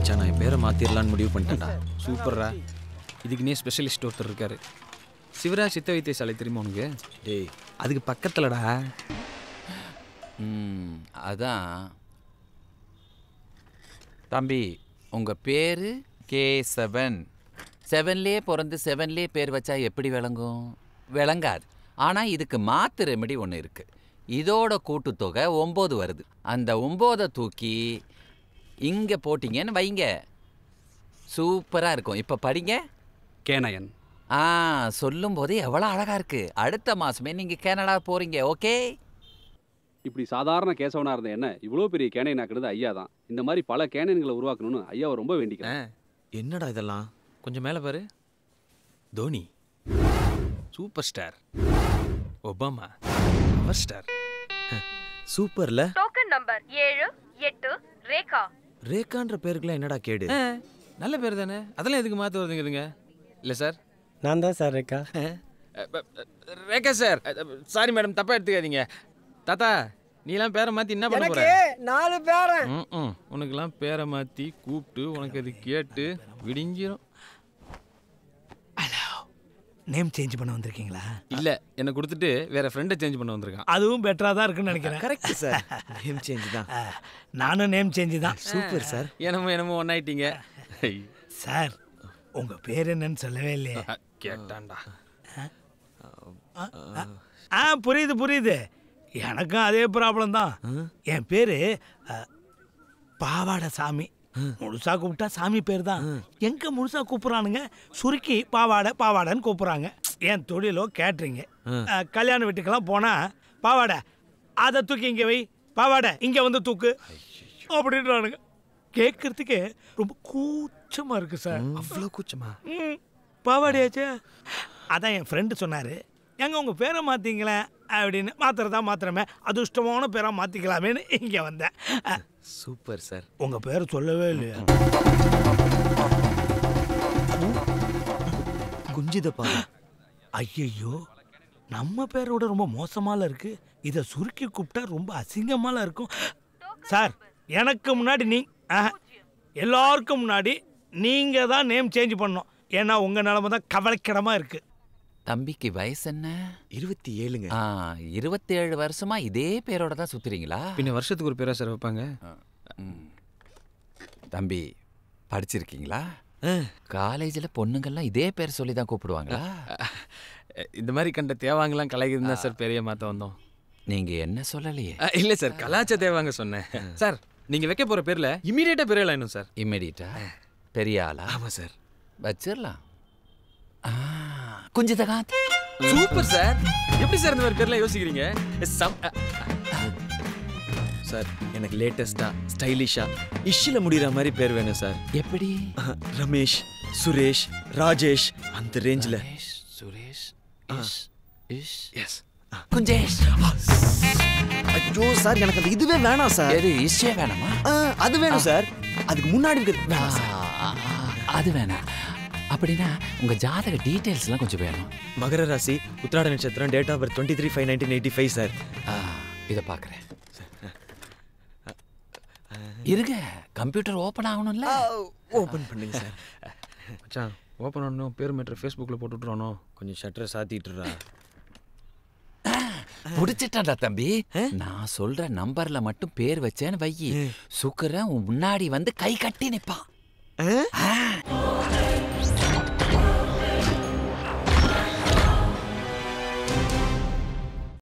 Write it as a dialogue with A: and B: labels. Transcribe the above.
A: மச்சான் நான் என் பேரை மாத்திரலான்னு முடிவு பண்ணிட்டேன்டா
B: சூப்பர்ரா இதுக்குன்னே ஸ்பெஷலிஸ்ட் ஒருத்தர் இருக்காரு சிவராஜ் சித்த வைத்தியசாலை தெரியுமா உனக்கு
A: டேய்
B: அதுக்கு பக்கத்துலடா
C: ம் அதான் தம்பி உங்க பேரு கே செவன் செவன்லேயே பிறந்து செவன்லேயே பேர் வச்சா எப்படி விளங்கும் விளங்காது ஆனால் இதுக்கு மாத்து ரெமெடி ஒன்று இருக்கு இதோட கூட்டுத்தொகை ஒம்பது வருது அந்த ஒம்போதை தூக்கி இங்கே போட்டிங்கன்னு வைங்க சூப்பராக இருக்கும் இப்போ படிங்க
D: கேனயன்
C: ஆ சொல்லும்போது எவ்வளோ அழகா இருக்கு அடுத்த மாசமே நீங்க கனடா போறீங்க ஓகே
D: இப்படி சாதாரண கேசவனா இருந்த என்ன இவ்வளோ பெரிய கேனையன் ஆக்குறது ஐயா தான் இந்த மாதிரி பல கேனையன்களை உருவாக்கணும்னு ஐயாவை ரொம்ப வேண்டிக்கிறேன்
A: என்னடா இதெல்லாம் கொஞ்சம் மேலே பாரு
B: Dhoni super star Obama power star
A: சூப்பர்ல
E: டோக்கன் நம்பர் ஏழு எட்டு ரேகா
A: ரேகான்ற பேருக்குலாம் என்னடா கேடு
B: நல்ல பேர் தானே அதெல்லாம் எதுக்கு மாற்ற வருதுங்குதுங்க இல்லை சார்
F: நான் தான் சார் இருக்கா
B: ரேகா சார் சாரி மேடம் தப்பா எடுத்துக்காதீங்க தாத்தா நீலாம் பேரை மாற்றி என்ன பண்ண போற
F: எனக்கு நாலு பேரன்
B: ம்ம். உனக்கெல்லாம் பேரை மாற்றி கூப்பிட்டு உனக்கு அது கேட்டு விடிஞ்சிரும்
G: நேம் சேஞ்ச் பண்ண வந்திருக்கீங்களா
B: இல்லை என்னை கொடுத்துட்டு வேற ஃப்ரெண்டை சேஞ்ச் பண்ண வந்திருக்கான்
G: அதுவும் பெட்டரா தான் இருக்குன்னு நினைக்கிறேன்
A: கரெக்ட் சார் நேம் சேஞ்ச் தான்
G: நானும் நேம் சேஞ்ச் தான்
A: சூப்பர் சார்
B: என்னமோ என்னமோ ஒன்னாயிட்டீங்க
G: சார் உங்க பேர் என்னன்னு சொல்லவே இல்லையே
B: கேட்டான்டா
G: ஆ புரியுது புரியுது எனக்கும் அதே ப்ராப்ளம் தான் என் பேரு அ, பாவாடை சாமி முழுசா கூப்பிட்டா சாமி பேர் தான் எங்க முழுசா கூப்பிடுறானுங்க சுருக்கி பாவாடை பாவாடைன்னு கூப்பிடுறாங்க என் தொழிலோ கேட்ரிங்க கல்யாண வீட்டுக்கெல்லாம் போனா பாவாடை அதை தூக்கி இங்க வை பாவாடை இங்க வந்து தூக்கு அப்படின்றானுங்க கேட்கறதுக்கே ரொம்ப கூச்சமா இருக்கு சார்
B: அவ்வளோ கூச்சமா
G: ம் பாவாடியாச்சே அதான் என் ஃப்ரெண்டு சொன்னார் எங்க உங்கள் பேரை மாற்றிங்களேன் அப்படின்னு மாத்திரதா மாத்திரமே அதிர்ஷ்டமான பேராக மாற்றிக்கலாமேன்னு இங்கே வந்தேன்
A: சூப்பர் சார்
G: உங்கள் பேரை சொல்லவே இல்லையா
A: குஞ்சித பாரு
G: ஐயையோ நம்ம பேரோட ரொம்ப மோசமால இருக்கு இதை சுருக்கி கூப்பிட்டா ரொம்ப அசிங்கமால இருக்கும் சார் எனக்கு முன்னாடி நீ ஆஹா, எல்லாருக்கும் முன்னாடி நீங்கள் தான் நேம் சேஞ்ச் பண்ணணும் ஏன்னா உங்கள் நிலமை தான் கவலைக்கிடமா இருக்கு
C: தம்பிக்கு வயசு என்ன
A: இருபத்தி ஏழுங்க
C: ஆ இருபத்தேழு வருஷமா இதே பேரோட தான் சுத்துறீங்களா
B: பின்ன வருஷத்துக்கு ஒரு பேரா சார் வைப்பாங்க
C: ம். தம்பி படிச்சிருக்கீங்களா காலேஜில் பொண்ணுங்கள்லாம் இதே பேர் சொல்லி தான் கூப்பிடுவாங்களா
B: இந்த மாதிரி கண்ட தேவாங்கலாம் கலைக்குதுன்னு தான் சார் பெரிய மாற்ற வந்தோம்
C: நீங்க என்ன சொல்லலையே
B: அஹ், இல்ல சார் கலாச்ச தேவாங்க சொன்னேன் சார் நீங்க வைக்க போற பேர்ல இமீடியட்டா பெரிய லைனும் சார்
C: இம்மிடியட்டா பெரிய ஆளா
A: ஆமா சார்
C: வச்சிடலாம் குஞ்சிதகாந்த்
B: சூப்பர் சார் எப்படி சார் இந்த மாதிரி பேர்லாம் யோசிக்கிறீங்க சம் அ-
A: சார் எனக்கு லேட்டஸ்டா ஸ்டைலிஷா இஷ்ல முடிகிற மாதிரி பேர் வேணும் சார்
C: எப்படி
A: ரமேஷ் சுரேஷ் ராஜேஷ் அந்த ரேஞ்சில்
C: ரமேஷ், சுரேஷ் இஷ் இஷ்
A: எஸ்
C: குஞ்சேஷ்
A: ஐயோ சார் எனக்கு அது இதுவே வேணாம் சார்
C: எது இஷ்யே வேணாமா
A: ஆ, அது வேணும் சார் அதுக்கு முன்னாடி இருக்கிறது வேணாம் சார்
C: ஆ, அது வேணாம் அப்படின்னா உங்க ஜாதக டீடைல்ஸ்லாம் கொஞ்சம் வேணும்
A: மகர ராசி உத்திராட நட்சத்திரம் date of birth twenty three five nineteen eighty five sir
C: ஆ, இத பார்க்குறேன் இருங்க கம்ப்யூட்டர் ஓபன் ஆகணும்ல
A: ஓப்பன் பண்ணுங்க சார்
B: மச்சான் ஓப்பன் பண்ணணும் பேர் மீட்டர் ஃபேஸ்புக்கில் போட்டு விட்றானோ
A: கொஞ்சம் ஷட்டரை சாத்திட்டுறா
C: புடிச்சிட்டா தம்பி நான் சொல்ற நம்பர்ல மட்டும் பேர் வச்சேன்னு வையி சுக்கரன் உன் முன்னாடி வந்து கை கட்டி நிப்பான் ஆ,